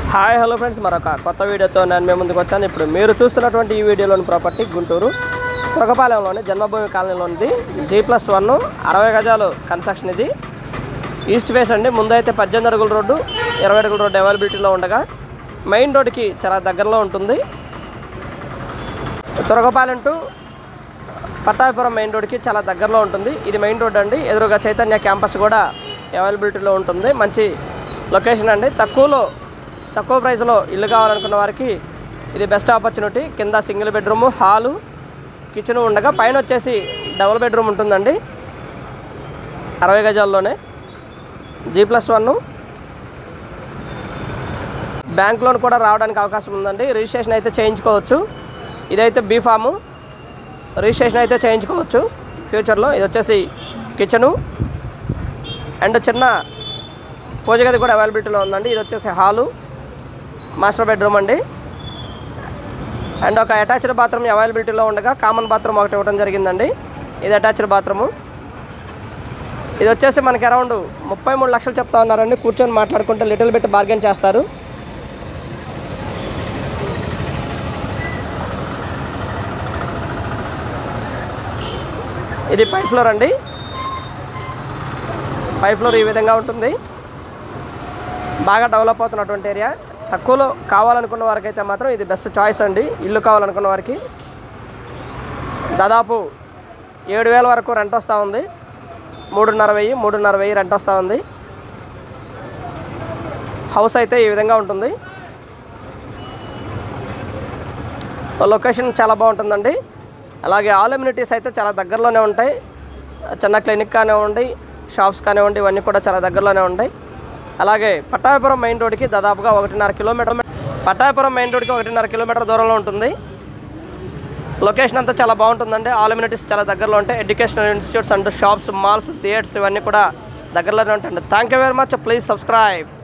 hi hello friends మరొక కొత్త వీడియోతో నేను మేము ముందుకు వచ్చాను ఇప్పుడు మీరు చూస్తున్నటువంటి ఈ వీడియోలోని ప్రాపర్టీ గుంటూరు తురకపాలెంలోని జన్మభూమి కాలనీలోనిది జీ ప్లస్ వన్ అరవై గజాలు కన్స్ట్రక్షన్ ఇది ఈస్ట్ ఫేస్ అండి ముందైతే పద్దెనిమిది అడుగుల రోడ్డు ఇరవై అడుగుల రోడ్డు అవైలబిలిటీలో ఉండగా మెయిన్ రోడ్డుకి చాలా దగ్గరలో ఉంటుంది తురకపాలెం టు పట్టాభిపురం మెయిన్ రోడ్కి చాలా దగ్గరలో ఉంటుంది ఇది మెయిన్ రోడ్ అండి ఎదురుగా చైతన్య క్యాంపస్ కూడా అవైలబిలిటీలో ఉంటుంది మంచి లొకేషన్ అండి తక్కువలో తక్కువ ప్రైస్లో ఇల్లు కావాలనుకున్న వారికి ఇది బెస్ట్ ఆపర్చునిటీ కింద సింగిల్ బెడ్రూము హాలు కిచెన్ ఉండగా పైన వచ్చేసి డబుల్ బెడ్రూమ్ ఉంటుందండి అరవై గజాల్లోనే G plus one bank loan కూడా రావడానికి అవకాశం ఉందండి రిజిస్ట్రేషన్ అయితే చేయించుకోవచ్చు ఇదైతే బీ ఫాము రిజిస్ట్రేషన్ అయితే చేయించుకోవచ్చు ఫ్యూచర్లో ఇది వచ్చేసి కిచెను అండ్ చిన్న పూజ గది కూడా అవైలబిలిటీలో ఉందండి ఇది వచ్చేసి హాలు మాస్టర్ బెడ్రూమ్ అండి అండ్ ఒక అటాచ్డ్ బాత్రూమ్ అవైలబిలిటీలో ఉండగా కామన్ బాత్రూమ్ ఒకటి ఇవ్వడం జరిగిందండి ఇది అటాచ్డ్ బాత్రూము ఇది వచ్చేసి మనకి అరౌండ్ ముప్పై మూడు లక్షలు చెప్తా ఉన్నారండి కూర్చొని మాట్లాడుకుంటే లిటిల్ బిట్ బార్గెన్ చేస్తారు ఇది పై ఫ్లోర్ అండి పై ఫ్లోర్ ఈ విధంగా ఉంటుంది బాగా డెవలప్ అవుతున్నటువంటి ఏరియా తక్కువలో కావాలనుకున్న వారికైతే మాత్రం ఇది బెస్ట్ చాయిస్ అండి ఇల్లు కావాలనుకున్న వారికి దాదాపు ఏడు వేల వరకు రెంట్ వస్తూ ఉంది మూడున్నర వెయ్యి మూడున్నర వెయ్యి రెంట్ వస్తూ ఉంది హౌస్ అయితే ఈ విధంగా ఉంటుంది లొకేషన్ చాలా బాగుంటుందండి అలాగే ఆల్ ఎమ్యూనిటీస్ అయితే చాలా దగ్గరలోనే ఉంటాయి చిన్న క్లినిక్ కానివ్వండి షాప్స్ కానివ్వండి ఇవన్నీ కూడా చాలా దగ్గరలోనే ఉంటాయి అలాగే పట్టాభిపురం మెయిన్ రోడ్కి దాదాపుగా ఒకటిన్నర కిలోమీటర్ పట్టాభిపురం మెయిన్ రోడ్కి ఒకటిన్నర కిలోమీటర్ దూరంలో ఉంటుంది లొకేషన్ అంతా చాలా బాగుంటుందండి ఆల్ ఎమ్యూనిటీస్ చాలా దగ్గరలో ఉంటాయి educational institutes and shops malls theatres ఇవన్నీ కూడా దగ్గరలోనే ఉంటాయండి thank you very much please subscribe